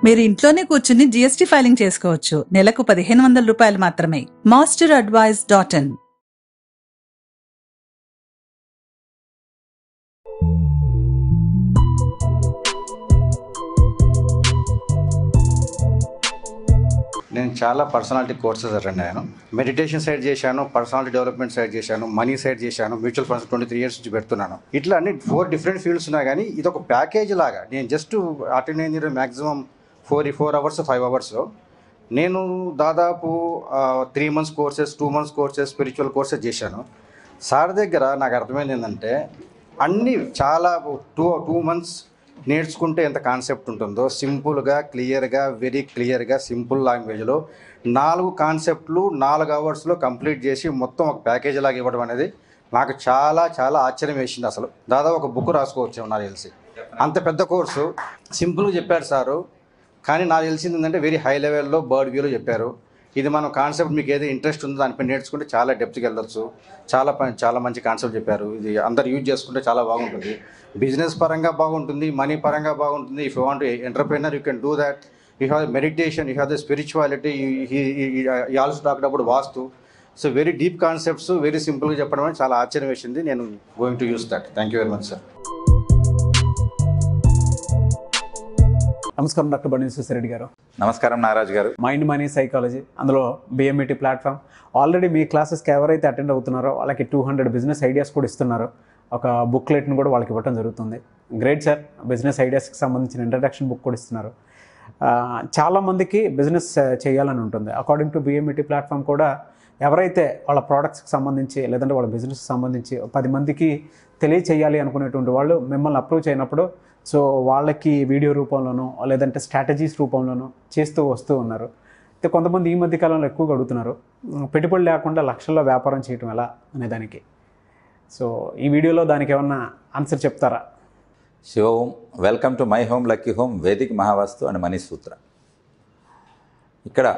మీరు ఇంట్లోనే కూర్చుని జీఎస్టీ ఫైలింగ్ చేసుకోవచ్చు నెలకు పదిహేను వందల రూపాయలు మాత్రమే మాస్టర్ అడ్వైజ్ డాట్ ఇన్ నేను చాలా పర్సనాలిటీ కోర్సెస్ అటెండ్ అయ్యాను మెడిటేషన్ సైడ్ చేశాను పర్సనాలిటీ డెవలప్మెంట్ సైడ్ చేశాను మనీ సైడ్ చేశాను mutual funds twenty three years నుంచి పెడుతున్నాను ఇట్లా అన్ని ఫోర్ డిఫరెంట్ ఫీల్డ్స్ ఉన్నాయి కానీ ఇది ఒక ప్యాకేజ్ లాగా నేను జస్ట్ అటెండ్ అయింది maximum four four hours five hours నేను దాదాపు three months courses two months courses spiritual courses చేశాను సార్ దగ్గర నాకు అర్థమైంది ఏంటంటే అన్ని చాలా టూ టూ మంత్స్ నేర్చుకుంటే ఎంత కాన్సెప్ట్ ఉంటుందో సింపుల్గా క్లియర్గా వెరీ క్లియర్గా సింపుల్ లాంగ్వేజ్లో నాలుగు కాన్సెప్ట్లు నాలుగు అవర్స్లో కంప్లీట్ చేసి మొత్తం ఒక ప్యాకేజ్ లాగా ఇవ్వడం అనేది నాకు చాలా చాలా ఆశ్చర్యం వేసింది అసలు దాదాపు ఒక బుక్ రాసుకోవచ్చు నాకు తెలిసి అంత పెద్ద కోర్సు సింపుల్గా చెప్పారు సారు కానీ నాకు తెలిసింది ఏంటంటే వెరీ హై లెవెల్లో బర్డ్ వ్యూలో చెప్పారు ఇది మనం కాన్సెప్ట్ మీకు ఏదో ఇంట్రెస్ట్ ఉందో దానిపై నేర్చుకుంటే చాలా డెప్త్కి వెళ్ళొచ్చు చాలా ప- చాలా మంచి కాన్సెప్ట్ చెప్పారు ఇది అందరు యూజ్ చేసుకుంటే చాలా బాగుంటుంది బిజినెస్ పరంగా బాగుంటుంది మనీ పరంగా బాగుంటుంది if you want entrepreneur you can do that you have meditation you have the spirituality he also talked about vastu so very deep concepts very సింపుల్గా చెప్పడం అనేది చాలా ఆశ్చర్యం వేసింది నేను going to use that thank you very much sir నమస్కారం doctor Bandi Susireddy garu నమస్కారం Nagaraju garu mind money psychology అందులో బిఎంఈటీ ప్లాట్ఫామ్ ఆల్రెడీ మీ క్లాసెస్కి ఎవరైతే అటెండ్ అవుతున్నారో వాళ్ళకి టూ హండ్రెడ్ బిజినెస్ ఐడియాస్ కూడా ఇస్తున్నారు ఒక బుక్లెట్ని కూడా వాళ్ళకి ఇవ్వడం జరుగుతుంది గ్రేట్ సార్ బిజినెస్ ఐడియాస్కి సంబంధించిన ఇంట్రడక్షన్ బుక్ కూడా ఇస్తున్నారు ఆ, చాలామందికి బిజినెస్ చేయాలని ఉంటుంది అకార్డింగ్ టు బిఎంఈటీ ప్లాట్ఫామ్ కూడా ఎవరైతే వాళ్ళ ప్రోడక్ట్స్కి సంబంధించి లేదంటే వాళ్ళ బిజినెస్కి సంబంధించి పది మందికి తెలియచేయాలి అనుకునేటువంటి వాళ్ళు మిమ్మల్ని అప్రోచ్ అయినప్పుడు సో వాళ్ళకి వీడియో రూపంలోనో లేదంటే స్ట్రాటజీస్ రూపంలోనో చేస్తూ వస్తూ ఉన్నారు అయితే కొంతమంది ఈ మధ్య కాలంలో ఎక్కువగా అడుగుతున్నారు "ఉమ్, పెట్టుబడి లేకుండా లక్షల్లో వ్యాపారం చేయటం ఎలా అనే దానికి సో ఈ వీడియోలో దానికి ఏమన్నా ఆన్సర్ చెప్తారా Shiva Om welcome to my home lucky home Vedic Mahavastu and money Sutra ఇక్కడ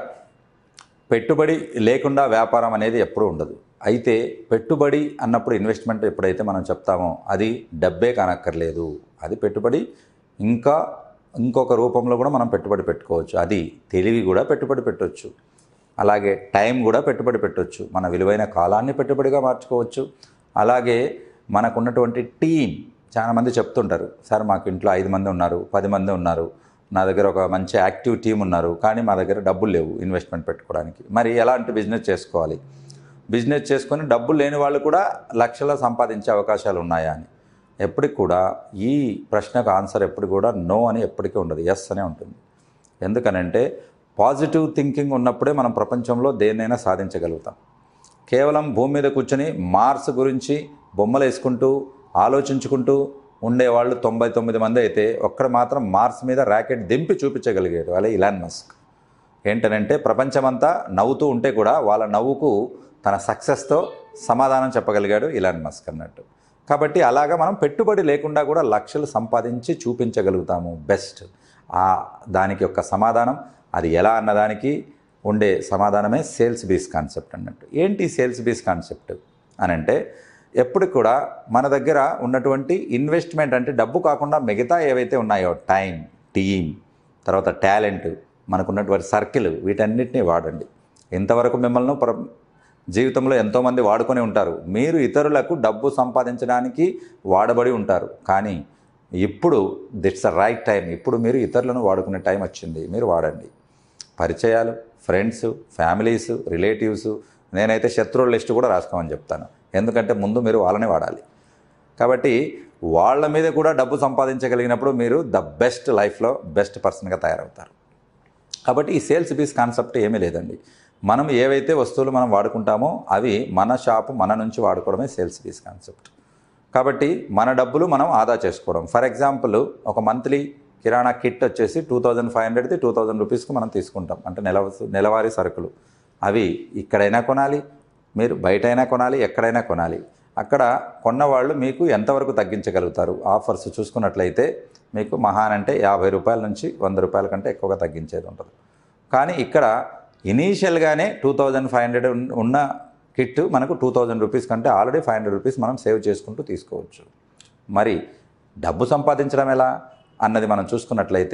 పెట్టుబడి లేకుండా వ్యాపారం అనేది ఎప్పుడూ ఉండదు అయితే పెట్టుబడి అన్నప్పుడు ఇన్వెస్ట్మెంట్ ఎప్పుడైతే మనం చెప్తామో అది డబ్బే కానక్కర్లేదు అది పెట్టుబడి ఇంకా ఇంకొక రూపంలో కూడా మనం పెట్టుబడి పెట్టుకోవచ్చు అది తెలివి కూడా పెట్టుబడి పెట్టవచ్చు అలాగే టైం కూడా పెట్టుబడి పెట్టవచ్చు మన విలువైన కాలాన్ని పెట్టుబడిగా మార్చుకోవచ్చు అలాగే మనకున్నటువంటి టీం చాలామంది చెప్తుంటారు సార్ మాకు ఇంట్లో ఐదు మంది ఉన్నారు పది మంది ఉన్నారు నా దగ్గర ఒక మంచి యాక్టివ్ టీం ఉన్నారు కానీ మా దగ్గర డబ్బులు లేవు ఇన్వెస్ట్మెంట్ పెట్టుకోవడానికి మరి ఎలాంటి బిజినెస్ చేసుకోవాలి బిజినెస్ చేసుకొని డబ్బులు లేని వాళ్ళు కూడా లక్షల్లో సంపాదించే అవకాశాలు ఉన్నాయా అని ఎప్పటికి కూడా ఈ ప్రశ్నకు ఆన్సర్ ఎప్పుడు కూడా నో అని ఎప్పటికీ ఉండదు ఎస్ అనే ఉంటుంది ఎందుకనంటే పాజిటివ్ థింకింగ్ ఉన్నప్పుడే మనం ప్రపంచంలో దేన్నైనా సాధించగలుగుతాం కేవలం భూమి మీద కూర్చొని మార్స్ గురించి బొమ్మలు వేసుకుంటూ ఆలోచించుకుంటూ ఉండేవాళ్ళు తొంభై తొమ్మిది మంది అయితే ఒక్కడ మాత్రం మార్స్ మీద ర్యాకెట్ దింపి చూపించగలిగాడు అలా ఇలాన్ మస్క్ ఏంటనంటే ప్రపంచమంతా నవ్వుతూ ఉంటే కూడా వాళ్ళ నవ్వుకు తన సక్సెస్తో సమాధానం చెప్పగలిగాడు ఇలాన్ మస్క్ అన్నట్టు కాబట్టి అలాగా మనం పెట్టుబడి లేకుండా కూడా లక్షలు సంపాదించి చూపించగలుగుతాము బెస్ట్ ఆ దానికి యొక్క సమాధానం అది ఎలా అన్నదానికి ఉండే సమాధానమే సేల్స్ బీస్ కాన్సెప్ట్ అన్నట్టు ఏంటి సేల్స్ బీస్ కాన్సెప్ట్ అని అంటే ఎప్పుడు కూడా మన దగ్గర ఉన్నటువంటి ఇన్వెస్ట్మెంట్ అంటే డబ్బు కాకుండా మిగతా ఏవైతే ఉన్నాయో టైం టీం తర్వాత టాలెంట్ మనకున్నటువంటి సర్కిల్ వీటన్నిటిని వాడండి ఇంతవరకు మిమ్మల్ని ప్ర జీవితంలో ఎంతోమంది వాడుకొని ఉంటారు మీరు ఇతరులకు డబ్బు సంపాదించడానికి వాడబడి ఉంటారు కానీ ఇప్పుడు దిట్స్ ద రైట్ టైం ఇప్పుడు మీరు ఇతరులను వాడుకునే టైం వచ్చింది మీరు వాడండి పరిచయాలు ఫ్రెండ్స్ ఫ్యామిలీస్ రిలేటివ్స్ నేనైతే శత్రువుల లిస్ట్ కూడా రాసుకోమని చెప్తాను ఎందుకంటే ముందు మీరు వాళ్ళని వాడాలి కాబట్టి వాళ్ళ మీద కూడా డబ్బు సంపాదించగలిగినప్పుడు మీరు ద బెస్ట్ లైఫ్లో బెస్ట్ పర్సన్గా తయారవుతారు కాబట్టి ఈ సేల్స్ బీస్ కాన్సెప్ట్ ఏమీ లేదండి మనం ఏవైతే వస్తువులు మనం వాడుకుంటామో అవి మన షాపు మన నుంచి వాడుకోవడమే సేల్స్ బీస్ కాన్సెప్ట్ కాబట్టి మన డబ్బులు మనం ఆదా చేసుకోవడం ఫర్ ఎగ్జాంపుల్ ఒక మంత్లీ కిరాణా కిట్ వచ్చేసి టూ థౌజండ్ ఫైవ్ హండ్రెడ్ది టూ థౌజండ్ రూపీస్కి మనం తీసుకుంటాం అంటే నెల నెలవారీ సరుకులు అవి ఇక్కడైనా కొనాలి మీరు బయటైనా కొనాలి ఎక్కడైనా కొనాలి అక్కడ కొన్నవాళ్ళు మీకు ఎంతవరకు తగ్గించగలుగుతారు ఆఫర్స్ చూసుకున్నట్లయితే మీకు మహాన్ అంటే యాభై రూపాయల నుంచి వంద రూపాయల కంటే ఎక్కువగా తగ్గించేది ఉంటుంది కానీ ఇక్కడ ఇనీషియల్గానే టూ థౌజండ్ ఫైవ్ హండ్రెడ్ ఉన్న కిట్ మనకు టూ థౌజండ్ రూపీస్ కంటే ఆల్రెడీ ఫైవ్ హండ్రెడ్ రూపీస్ మనం సేవ్ చేసుకుంటూ తీసుకోవచ్చు మరి డబ్బు సంపాదించడం ఎలా అన్నది మనం చూసుకున్నట్లయితే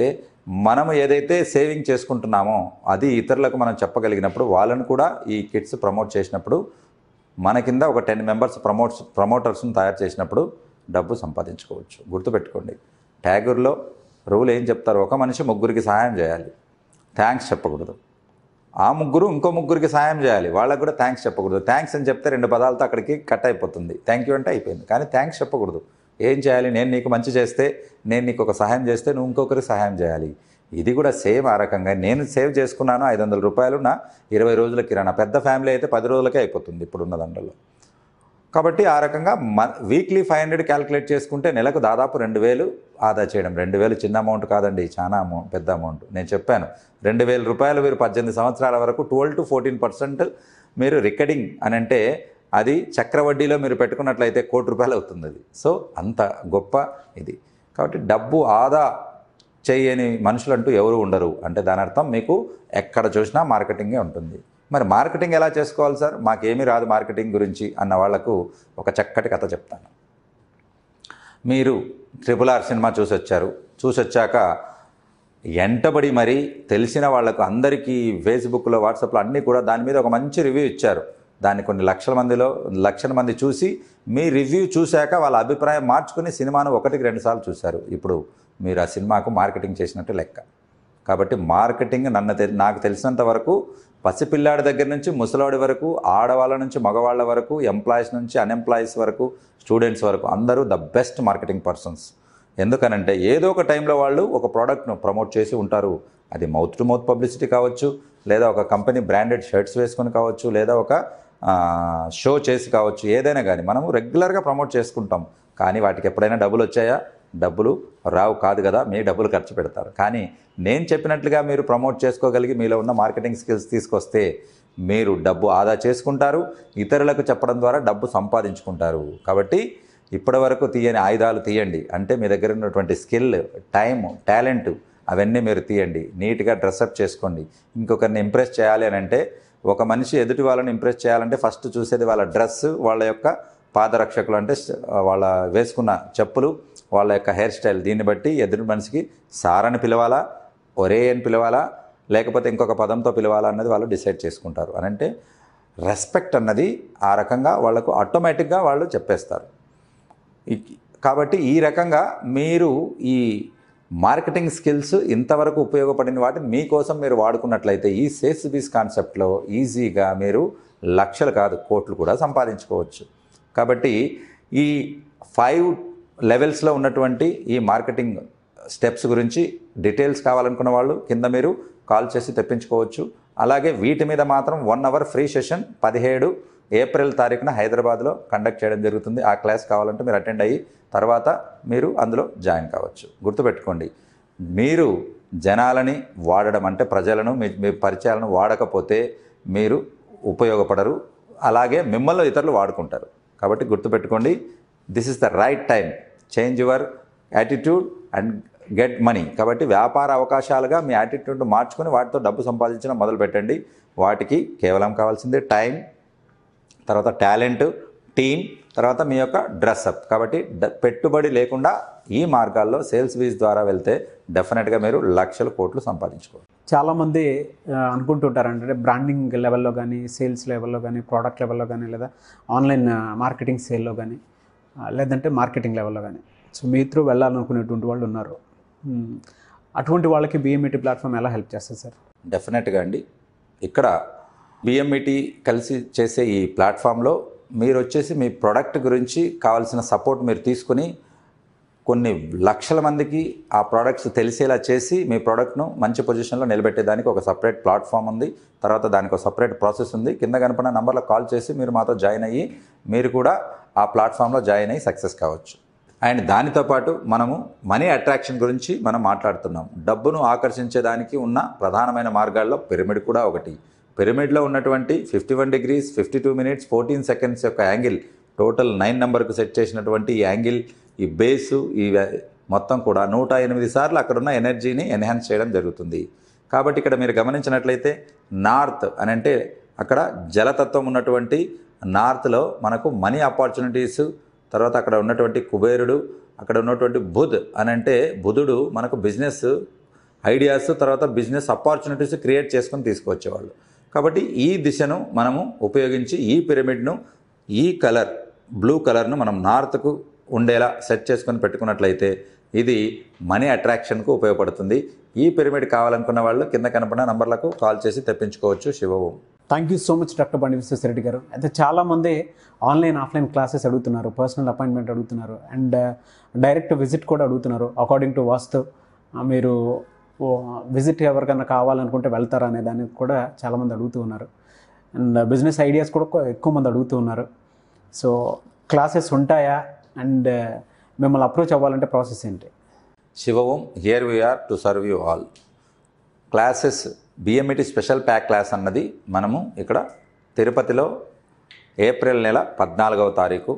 మనం ఏదైతే సేవింగ్ చేసుకుంటున్నామో అది ఇతరులకు మనం చెప్పగలిగినప్పుడు వాళ్ళని కూడా ఈ కిట్స్ ప్రమోట్ చేసినప్పుడు మన కింద ఒక టెన్ మెంబర్స్ ప్రమోట్స్ ప్రమోటర్స్ని తయారు చేసినప్పుడు డబ్బు సంపాదించుకోవచ్చు గుర్తుపెట్టుకోండి ట్యాగూర్లో రూల్ ఏం చెప్తారు ఒక మనిషి ముగ్గురికి సహాయం చేయాలి థ్యాంక్స్ చెప్పకూడదు ఆ ముగ్గురు ఇంకో ముగ్గురికి సహాయం చేయాలి వాళ్ళకు కూడా థ్యాంక్స్ చెప్పకూడదు థ్యాంక్స్ అని చెప్తే రెండు పదాలతో అక్కడికి కట్ అయిపోతుంది థ్యాంక్ యూ అంటే అయిపోయింది కానీ థ్యాంక్స్ చెప్పకూడదు ఏం చేయాలి నేను నీకు మంచి చేస్తే నేను నీకు ఒక సహాయం చేస్తే నువ్వు ఇంకొకరికి సహాయం చేయాలి ఇది కూడా సేమ్ ఆ రకంగా నేను సేవ్ చేసుకున్నాను ఐదు వందల రూపాయలు నా ఇరవై రోజుల కిరాణా పెద్ద ఫ్యామిలీ అయితే పది రోజులకే అయిపోతుంది ఇప్పుడున్న దాంట్లో కాబట్టి ఆ రకంగా మ వీక్లీ ఫైవ్ హండ్రెడ్ క్యాలిక్యులేట్ చేసుకుంటే నెలకు దాదాపు రెండు వేలు ఆదా చేయడం రెండు వేలు చిన్న అమౌంట్ కాదండి చాలా అమౌంట్ పెద్ద అమౌంట్ నేను చెప్పాను రెండు వేల రూపాయలు మీరు పద్దెనిమిది సంవత్సరాల వరకు ట్వెల్వ్ టు ఫోర్టీన్ పర్సెంట్ మీరు రికరింగ్ అని అంటే అది చక్రవడ్డీలో మీరు పెట్టుకున్నట్లయితే కోటి రూపాయలు అవుతుంది అది సో అంత గొప్ప ఇది కాబట్టి డబ్బు ఆదా చేయని మనుషులంటూ ఎవరు ఉండరు అంటే దాని అర్థం మీకు ఎక్కడ చూసినా మార్కెటింగే ఉంటుంది మరి మార్కెటింగ్ ఎలా చేసుకోవాలి సార్ మాకేమీ రాదు మార్కెటింగ్ గురించి అన్న వాళ్లకు ఒక చక్కటి కథ చెప్తాను మీరు ట్రిపుల్ ఆర్ సినిమా చూసి వచ్చారు చూసి వచ్చాక ఎంటబడి మరీ తెలిసిన వాళ్లకు అందరికీ ఫేస్బుక్లో వాట్సాప్లో అన్నీ కూడా దాని మీద ఒక మంచి రివ్యూ ఇచ్చారు దాన్ని కొన్ని లక్షల మందిలో లక్షల మంది చూసి మీ రివ్యూ చూశాక వాళ్ళ అభిప్రాయం మార్చుకుని సినిమాను ఒకటికి రెండుసార్లు చూశారు ఇప్పుడు మీరు ఆ సినిమాకు మార్కెటింగ్ చేసినట్టు లెక్క కాబట్టి మార్కెటింగ్ నన్ను తె నాకు తెలిసినంత వరకు పసిపిల్లాడి దగ్గర నుంచి ముసలాడి వరకు ఆడవాళ్ళ నుంచి మగవాళ్ళ వరకు ఎంప్లాయీస్ నుంచి అన్ఎంప్లాయీస్ వరకు స్టూడెంట్స్ వరకు అందరూ ద బెస్ట్ మార్కెటింగ్ పర్సన్స్ ఎందుకనంటే ఏదో ఒక టైంలో వాళ్ళు ఒక ప్రోడక్ట్ను ప్రమోట్ చేసి ఉంటారు అది మౌత్ టు మౌత్ పబ్లిసిటీ కావచ్చు లేదా ఒక కంపెనీ బ్రాండెడ్ షర్ట్స్ వేసుకొని కావచ్చు లేదా ఒక ఆ, షో చేసి కావచ్చు ఏదైనా కానీ మనము రెగ్యులర్గా ప్రమోట్ చేసుకుంటాం కానీ వాటికి ఎప్పుడైనా డబ్బులు వచ్చాయా డబ్బులు రావు కాదు కదా మీ డబ్బులు ఖర్చు పెడతారు కానీ నేను చెప్పినట్లుగా మీరు ప్రమోట్ చేసుకోగలిగి మీలో ఉన్న మార్కెటింగ్ స్కిల్స్ తీసుకొస్తే మీరు డబ్బు ఆదా చేసుకుంటారు ఇతరులకు చెప్పడం ద్వారా డబ్బు సంపాదించుకుంటారు కాబట్టి ఇప్పటి వరకు తీయని ఆయుధాలు తీయండి అంటే మీ దగ్గర ఉన్నటువంటి స్కిల్ టైం టాలెంట్ అవన్నీ మీరు తీయండి నీట్గా డ్రెస్అప్ చేసుకోండి ఇంకొకరిని ఇంప్రెస్ చేయాలి అని అంటే ఒక మనిషి ఎదుటి వాళ్ళని ఇంప్రెస్ చేయాలంటే ఫస్ట్ చూసేది వాళ్ళ డ్రెస్ వాళ్ళ యొక్క పాదరక్షకులు అంటే స- వాళ్ళ వేసుకున్న చెప్పులు వాళ్ళ యొక్క హెయిర్ స్టైల్ దీన్ని బట్టి ఎదుటి మనిషికి సార్ అని పిలవాలా ఒరే అని పిలవాలా లేకపోతే ఇంకొక పదంతో పిలవాలా అన్నది వాళ్ళు డిసైడ్ చేసుకుంటారు అని అంటే రెస్పెక్ట్ అన్నది ఆ రకంగా వాళ్ళకు ఆటోమేటిక్గా వాళ్ళు చెప్పేస్తారు ఈ- కాబట్టి ఈ రకంగా మీరు ఈ మార్కెటింగ్ స్కిల్స్ ఇంతవరకు ఉపయోగపడిన వాటిని మీకోసం మీరు వాడుకున్నట్లయితే ఈ సేల్స్ బీస్ కాన్సెప్ట్లో ఈజీగా మీరు లక్షలు కాదు కోట్లు కూడా సంపాదించుకోవచ్చు కాబట్టి ఈ ఫైవ్ లెవెల్స్లో ఉన్నటువంటి ఈ మార్కెటింగ్ స్టెప్స్ గురించి డీటెయిల్స్ కావాలనుకున్న వాళ్ళు కింద మీరు కాల్ చేసి తెప్పించుకోవచ్చు అలాగే వీటి మీద మాత్రం వన్ అవర్ ఫ్రీ సెషన్ పదిహేడు ఏప్రిల్ తారీఖున హైదరాబాద్లో కండక్ట్ చేయడం జరుగుతుంది ఆ క్లాస్ కావాలంటే మీరు అటెండ్ అయ్యి తర్వాత మీరు అందులో జాయిన్ కావచ్చు గుర్తుపెట్టుకోండి మీరు జనాలని వాడడం అంటే ప్రజలను మీ మీ పరిచయాలను వాడకపోతే మీరు ఉపయోగపడరు అలాగే మిమ్మల్ని ఇతరులు వాడుకుంటారు కాబట్టి గుర్తుపెట్టుకోండి this is the right time change your attitude and get money కాబట్టి వ్యాపార అవకాశాలుగా మీ యాటిట్యూడ్ మార్చుకొని వాటితో డబ్బు సంపాదించడం మొదలు పెట్టండి వాటికి కేవలం కావాల్సింది టైం తర్వాత టాలెంట్ టీమ్ తర్వాత మీ యొక్క డ్రెస్అప్ కాబట్టి డ- పెట్టుబడి లేకుండా ఈ మార్గాల్లో సేల్స్ వీస్ ద్వారా వెళ్తే డెఫినెట్గా మీరు లక్షల కోట్లు సంపాదించుకోవచ్చు చాలామంది ఆ, అనుకుంటుంటారు అంటే బ్రాండింగ్ లెవెల్లో కానీ సేల్స్ లెవెల్లో కానీ ప్రోడక్ట్ లెవెల్లో కానీ లేదా ఆన్లైన్ మార్కెటింగ్ సేల్లో కానీ ఆ, లేదంటే మార్కెటింగ్ లెవెల్లో కానీ సో మీ త్రూ వెళ్ళాలనుకునేటువంటి వాళ్ళు ఉన్నారు మ్మ్. అటువంటి వాళ్ళకి బిఎంఈటీ ప్లాట్ఫామ్ ఎలా హెల్ప్ చేస్తుంది సార్ డెఫినెట్గా అండి ఇక్కడ బిఎంఈటీ కలిసి చేసే ఈ ప్లాట్ఫామ్లో మీరు వచ్చేసి మీ ప్రోడక్ట్ గురించి కావాల్సిన సపోర్ట్ మీరు తీసుకుని కొన్ని లక్షల మందికి ఆ ప్రోడక్ట్స్ తెలిసేలా చేసి మీ ప్రోడక్ట్ను మంచి పొజిషన్లో నిలబెట్టేదానికి ఒక సపరేట్ ప్లాట్ఫామ్ ఉంది తర్వాత దానికి ఒక సపరేట్ ప్రాసెస్ ఉంది కింద కనపడిన నంబర్లో కాల్ చేసి మీరు మాతో జాయిన్ అయ్యి మీరు కూడా ఆ ప్లాట్ఫామ్లో జాయిన్ అయ్యి సక్సెస్ కావచ్చు అండ్ దానితో పాటు మనము మనీ అట్రాక్షన్ గురించి మనం మాట్లాడుతున్నాం డబ్బును ఆకర్షించేదానికి ఉన్న ప్రధానమైన మార్గాల్లో పిరమిడ్ కూడా ఒకటి పిరమిడ్లో ఉన్నటువంటి fifty one degrees fifty two minutes fourteen seconds యొక్క యాంగిల్ టోటల్ నైన్ నెంబర్కు సెట్ చేసినటువంటి ఈ యాంగిల్ ఈ బేసు ఈ వ్య- మొత్తం కూడా నూట ఎనిమిది సార్లు అక్కడ ఉన్న ఎనర్జీని ఎన్హాన్స్ చేయడం జరుగుతుంది కాబట్టి ఇక్కడ మీరు గమనించినట్లయితే నార్త్ అని అంటే అక్కడ జలతత్వం ఉన్నటువంటి నార్త్లో మనకు మనీ ఆపర్చునిటీస్ తర్వాత అక్కడ ఉన్నటువంటి కుబేరుడు అక్కడ ఉన్నటువంటి బుధ్ అని అంటే బుధుడు మనకు బిజినెస్ ఐడియాస్ తర్వాత బిజినెస్ ఆపర్చునిటీస్ క్రియేట్ చేసుకొని తీసుకువచ్చేవాళ్ళు కాబట్టి ఈ దిశను మనము ఉపయోగించి ఈ పిరమిడ్ను ఈ కలర్ బ్లూ కలర్ను మనం నార్త్కు ఉండేలా సెట్ చేసుకొని పెట్టుకున్నట్లయితే ఇది మనీ అట్రాక్షన్కు ఉపయోగపడుతుంది ఈ పిరమిడ్ కావాలనుకున్న వాళ్ళు కింద కనపడిన నంబర్లకు కాల్ చేసి తెప్పించుకోవచ్చు Shiva Om thank you so much doctor Bandi Visweswara Reddy garu అయితే చాలామంది ఆన్లైన్ ఆఫ్లైన్ క్లాసెస్ అడుగుతున్నారు పర్సనల్ అపాయింట్మెంట్ అడుగుతున్నారు అండ్ డైరెక్ట్ విజిట్ కూడా అడుగుతున్నారు అకార్డింగ్ టు వాస్తు ఆ, మీరు విజిట్ ఎవరికైనా కావాలనుకుంటే వెళ్తారా అనే దానికి కూడా చాలామంది అడుగుతూ ఉన్నారు అండ్ బిజినెస్ ఐడియాస్ కూడా కొ- ఎక్కువ మంది అడుగుతూ ఉన్నారు సో క్లాసెస్ ఉంటాయా అండ్ మిమ్మల్ని అప్రోచ్ అవ్వాలంటే ప్రాసెస్ ఏంటి Shiva Om here we are to serve you all classes BMET special pack class అన్నది మనము ఇక్కడ తిరుపతిలో ఏప్రిల్ నెల పద్నాలుగవ తారీఖు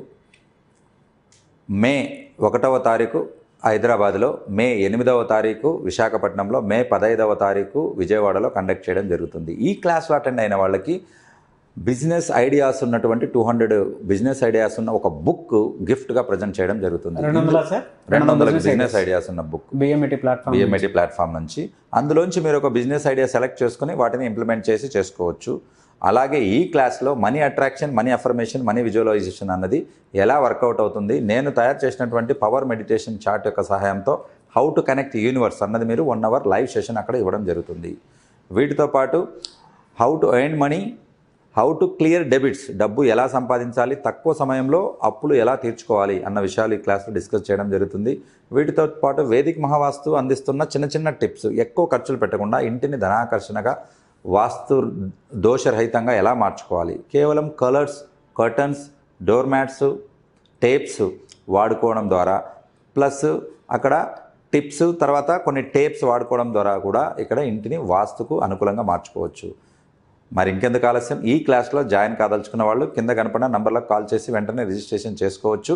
మే ఒకటవ తారీఖు హైదరాబాద్లో మే ఎనిమిదవ తారీఖు విశాఖపట్నంలో మే పదహైదవ తారీఖు విజయవాడలో కండక్ట్ చేయడం జరుగుతుంది ఈ క్లాస్లో అటెండ్ అయిన వాళ్ళకి బిజినెస్ ఐడియాస్ ఉన్నటువంటి టూ హండ్రెడ్ బిజినెస్ ఐడియాస్ ఉన్న ఒక బుక్ గిఫ్ట్గా ప్రజెంట్ చేయడం జరుగుతుంది రెండు వందల సార్ రెండు వందల బిజినెస్ ఐడియాస్ ఉన్న book BMET platform BMIT platform నుంచి అందులోంచి మీరు ఒక బిజినెస్ ఐడియా సెలెక్ట్ చేసుకుని వాటిని ఇంప్లిమెంట్ చేసి చేసుకోవచ్చు అలాగే ఈ క్లాస్లో money attraction money affirmation money visualisation అన్నది ఎలా వర్కౌట్ అవుతుంది నేను తయారు చేసినటువంటి పవర్ మెడిటేషన్ చార్ట్ యొక్క సహాయంతో హౌ టు కనెక్ట్ యూనివర్స్ అన్నది మీరు వన్ అవర్ లైవ్ సెషన్ అక్కడ ఇవ్వడం జరుగుతుంది వీటితో పాటు how to earn money how to clear debits డబ్బు ఎలా సంపాదించాలి తక్కువ సమయంలో అప్పులు ఎలా తీర్చుకోవాలి అన్న విషయాలు ఈ క్లాస్లో డిస్కస్ చేయడం జరుగుతుంది వీటితో పాటు వేదిక మహావాస్తు అందిస్తున్న చిన్న చిన్న టిప్స్ ఎక్కువ ఖర్చులు పెట్టకుండా ఇంటిని ధనాకర్షణగా వాస్తు దోషరహితంగా ఎలా మార్చుకోవాలి కేవలం colours curtains door mats tapes వాడుకోవడం ద్వారా ప్లస్ అక్కడ టిప్స్ తర్వాత కొన్ని టేప్స్ వాడుకోవడం ద్వారా కూడా ఇక్కడ ఇంటిని వాస్తుకు అనుకూలంగా మార్చుకోవచ్చు మరి ఇంకెందుకు ఆలస్యం ఈ క్లాస్లో జాయిన్ కాదలుచుకున్న వాళ్ళు కింద కనపడిన నంబర్లకు కాల్ చేసి వెంటనే రిజిస్ట్రేషన్ చేసుకోవచ్చు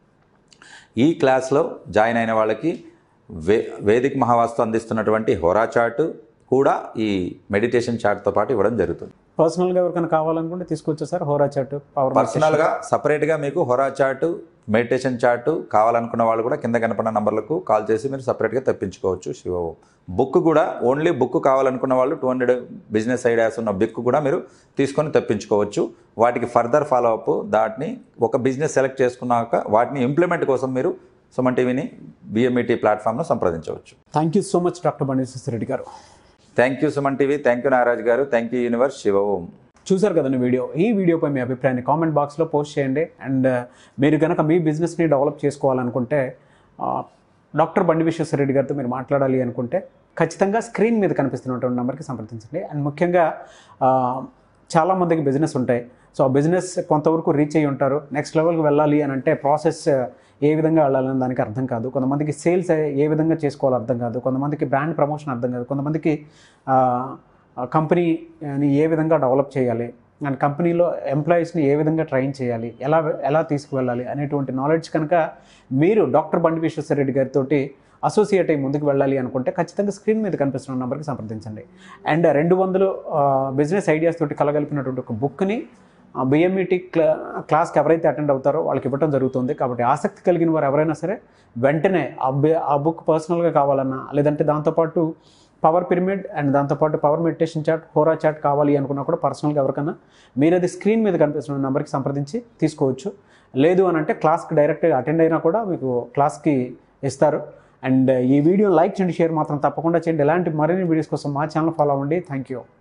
ఈ క్లాస్లో జాయిన్ అయిన వాళ్ళకి వే వేదిక్ మహావాస్తు అందిస్తున్నటువంటి హోరా చార్ట్ కూడా ఈ మెడిటేషన్ చార్ట్తో పాటు ఇవ్వడం జరుగుతుంది పర్సనల్గా ఎవరికైనా కావాలనుకుంటే తీసుకొచ్చా సార్ హోరా చాట్ పవర్ పర్సనల్గా సపరేట్గా మీకు హొరా చార్ట్ మెడిటేషన్ చార్ట్ కావాలనుకున్న వాళ్ళు కూడా కింద కనపడిన నంబర్లకు కాల్ చేసి మీరు సపరేట్గా తెప్పించుకోవచ్చు శివ ఓం. బుక్ కూడా ఓన్లీ బుక్ కావాలనుకున్న వాళ్ళు టూ హండ్రెడ్ బిజినెస్ ఐడియాస్ ఉన్న బుక్ కూడా మీరు తీసుకొని తెప్పించుకోవచ్చు వాటికి ఫర్దర్ ఫాలో అప్ దాటిని ఒక బిజినెస్ సెలెక్ట్ చేసుకున్నాక వాటిని ఇంప్లిమెంట్ కోసం మీరు సుమన్ టీవీని బిఎంఈటీ ప్లాట్ఫామ్ను సంప్రదించవచ్చు thank you so much doctor Bandi Reddy garu thank you Suman TV thank you Nagaraj garu thank you universe Shiva Om చూసారు కదండి వీడియో ఈ వీడియోపై మీ అభిప్రాయాన్ని కామెంట్ బాక్స్లో పోస్ట్ చేయండి అండ్ మీరు కనుక మీ బిజినెస్ని డెవలప్ చేసుకోవాలనుకుంటే ఆ, డాక్టర్ బండి విశ్వేశ్వరరెడ్డి గారితో మీరు మాట్లాడాలి అనుకుంటే ఖచ్చితంగా స్క్రీన్ మీద కనిపిస్తున్నటువంటి నెంబర్కి సంప్రదించండి అండ్ ముఖ్యంగా ఆ, చాలామందికి బిజినెస్ ఉంటాయి సో ఆ బిజినెస్ కొంతవరకు రీచ్ అయ్యి ఉంటారు నెక్స్ట్ లెవెల్కి వెళ్ళాలి అని అంటే ప్రాసెస్ ఏ విధంగా వెళ్ళాలని దానికి అర్థం కాదు కొంతమందికి సేల్స్ ఏ విధంగా చేసుకోవాలో అర్థం కాదు కొంతమందికి బ్రాండ్ ప్రమోషన్ అర్థం కాదు కొంతమందికి ఆ, ఆ కంపెనీని ఏ విధంగా డెవలప్ చేయాలి అండ్ కంపెనీలో ఎంప్లాయీస్ని ఏ విధంగా ట్రైన్ చేయాలి ఎలా ఎలా తీసుకువెళ్ళాలి అనేటువంటి నాలెడ్జ్ కనుక మీరు డాక్టర్ బండి విశ్వేశ్వరరెడ్డి గారితో అసోసియేట్ అయ్యి ముందుకు వెళ్ళాలి అనుకుంటే ఖచ్చితంగా స్క్రీన్ మీద కనిపిస్తున్న నెంబర్కి సంప్రదించండి అండ్ రెండు వందలు బిజినెస్ ఐడియాస్ తోటి కలగలిపినటువంటి ఒక బుక్ని బిఎంఈటీ క్లా క్లాస్కి ఎవరైతే అటెండ్ అవుతారో వాళ్ళకి ఇవ్వడం జరుగుతుంది కాబట్టి ఆసక్తి కలిగిన వారు ఎవరైనా సరే వెంటనే ఆ బి- ఆ బుక్ పర్సనల్గా కావాలన్నా లేదంటే దాంతోపాటు పవర్ పిరమిడ్ అండ్ దాంతోపాటు పవర్ మెడిటేషన్ చాట్ హోరా చాట్ కావాలి అనుకున్నా కూడా పర్సనల్గా ఎవరికైనా మీరు అది స్క్రీన్ మీద కనిపిస్తున్న నెంబర్కి సంప్రదించి తీసుకోవచ్చు లేదు అని అంటే క్లాస్కి డైరెక్ట్గా అటెండ్ అయినా కూడా మీకు క్లాస్కి ఇస్తారు అండ్ ఈ వీడియో లైక్ చేయండి షేర్ మాత్రం తప్పకుండా చేయండి ఇలాంటి మరిన్ని వీడియోస్ కోసం మా ఛానల్ ఫాలో అవ్వండి థ్యాంక్ యూ